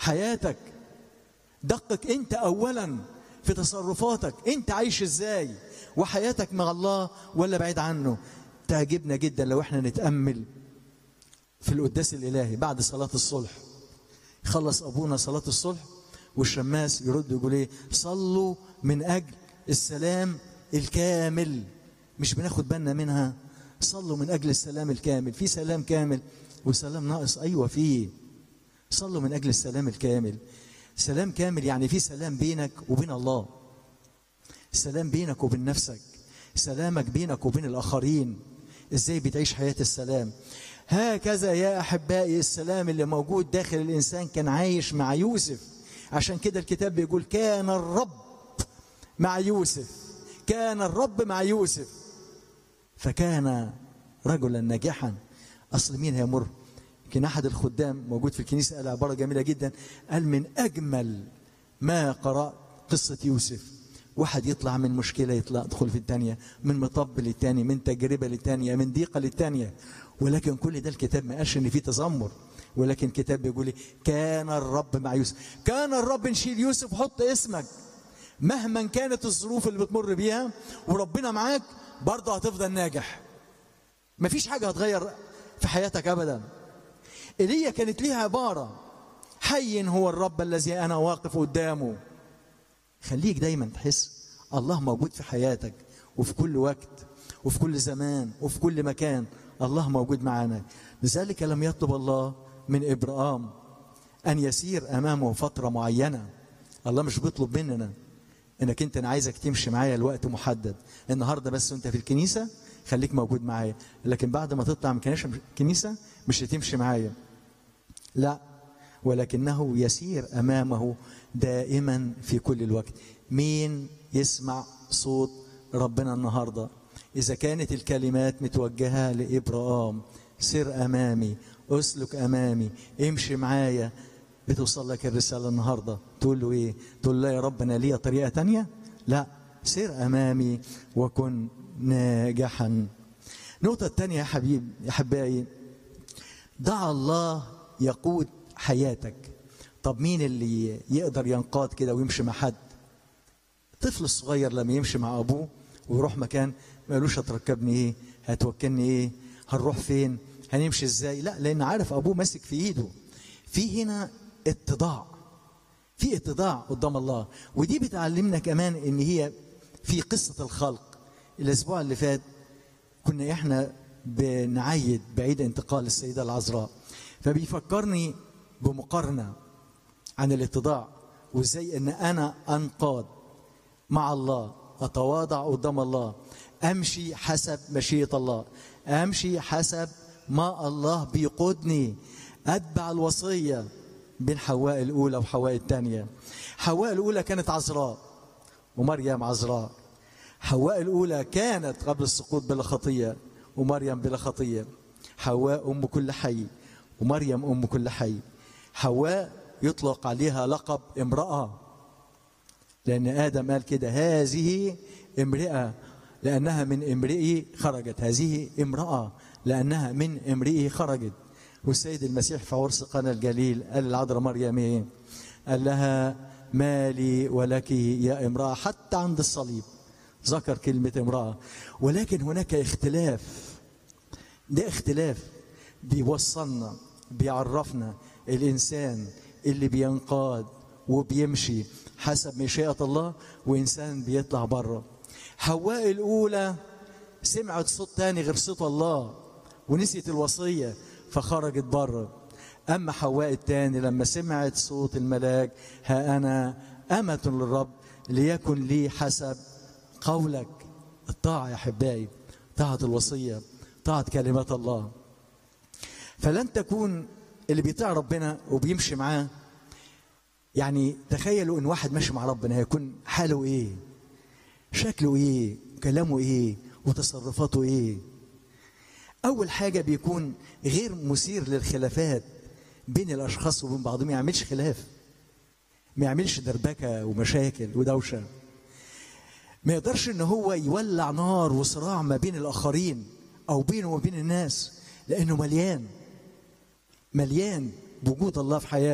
حياتك دقق انت اولا في تصرفاتك انت عايش ازاي وحياتك مع الله ولا بعيد عنه تعجبنا جدا لو احنا نتامل في القداس الالهي بعد صلاه الصلح خلص ابونا صلاه الصلح والشماس يرد يقول ايه صلوا من اجل السلام الكامل مش بناخد بالنا منها صلوا من اجل السلام الكامل في سلام كامل وسلام ناقص ايوه فيه صلوا من اجل السلام الكامل سلام كامل يعني في سلام بينك وبين الله سلام بينك وبين نفسك سلامك بينك وبين الاخرين ازاي بتعيش حياه السلام هكذا يا احبائي السلام اللي موجود داخل الانسان كان عايش مع يوسف عشان كده الكتاب بيقول كان الرب مع يوسف كان الرب مع يوسف فكان رجلا ناجحا اصل مين هيمر يمكن احد الخدام موجود في الكنيسه قال عباره جميله جدا قال من اجمل ما قرات قصه يوسف واحد يطلع من مشكله يطلع يدخل في الثانيه من مطب للثاني من تجربه للثانيه من ضيقه للثانيه ولكن كل ده الكتاب ما قالش ان في تذمر ولكن الكتاب بيقول كان الرب مع يوسف كان الرب نشيل يوسف وحط اسمك مهما كانت الظروف اللي بتمر بيها وربنا معاك برضه هتفضل ناجح مفيش حاجه هتغير في حياتك ابدا ايليا كانت ليها عباره حي هو الرب الذي انا واقف قدامه خليك دايما تحس الله موجود في حياتك وفي كل وقت وفي كل زمان وفي كل مكان الله موجود معانا لذلك لم يطلب الله من ابراهام ان يسير امامه فتره معينه الله مش بيطلب مننا انك انت انا عايزك تمشي معايا لوقت محدد النهارده بس وانت في الكنيسه خليك موجود معايا لكن بعد ما تطلع من الكنيسه مش هتمشي معايا لا ولكنه يسير امامه دائما في كل الوقت مين يسمع صوت ربنا النهارده اذا كانت الكلمات متوجهه لابراهام سر امامي اسلك امامي امشي معايا بتوصل لك الرساله النهارده تقول له ايه تقول له يا رب انا ليا طريقه تانية لا سر امامي وكن ناجحا النقطة الثانية يا حبيب يا حبايبي دع الله يقود حياتك طب مين اللي يقدر ينقاد كده ويمشي مع حد الطفل الصغير لما يمشي مع ابوه ويروح مكان ما قالوش هتركبني ايه هتوكلني ايه هنروح فين هنمشي ازاي لا لان عارف ابوه ماسك في ايده في هنا اتضاع في اتضاع قدام الله ودي بتعلمنا كمان ان هي في قصة الخلق الاسبوع اللي فات كنا احنا بنعيد بعيد انتقال السيدة العذراء فبيفكرني بمقارنة عن الاتضاع وازاي ان انا انقاد مع الله اتواضع قدام الله امشي حسب مشيئة الله امشي حسب ما الله بيقودني اتبع الوصية بين حواء الاولى وحواء الثانية حواء الاولى كانت عذراء ومريم عذراء حواء الاولى كانت قبل السقوط بلا خطية ومريم بلا خطية حواء ام كل حي ومريم ام كل حي حواء يطلق عليها لقب امرأة لأن آدم قال كده هذه امرأة لأنها من امرئه خرجت هذه امرأة لأنها من امرئه خرجت والسيد المسيح في عرس قنا الجليل قال للعذراء مريم ايه؟ قال لها مالي ولك يا امرأة حتى عند الصليب ذكر كلمة امرأة ولكن هناك اختلاف ده اختلاف بيوصلنا بيعرفنا الإنسان اللي بينقاد وبيمشي حسب مشيئة الله وإنسان بيطلع بره حواء الأولى سمعت صوت تاني غير صوت الله ونسيت الوصية فخرجت بره أما حواء التاني لما سمعت صوت الملاك ها أنا أمة للرب ليكن لي حسب قولك الطاعة يا أحبائي طاعة الوصية طاعة كلمات الله فلن تكون اللي بيطيع ربنا وبيمشي معاه يعني تخيلوا ان واحد ماشي مع ربنا هيكون حاله ايه شكله ايه كلامه ايه وتصرفاته ايه اول حاجه بيكون غير مثير للخلافات بين الاشخاص وبين بعضهم ما يعملش خلاف ما يعملش دربكه ومشاكل ودوشه ما يقدرش ان هو يولع نار وصراع ما بين الاخرين او بينه وبين الناس لانه مليان مليان بوجود الله في حياته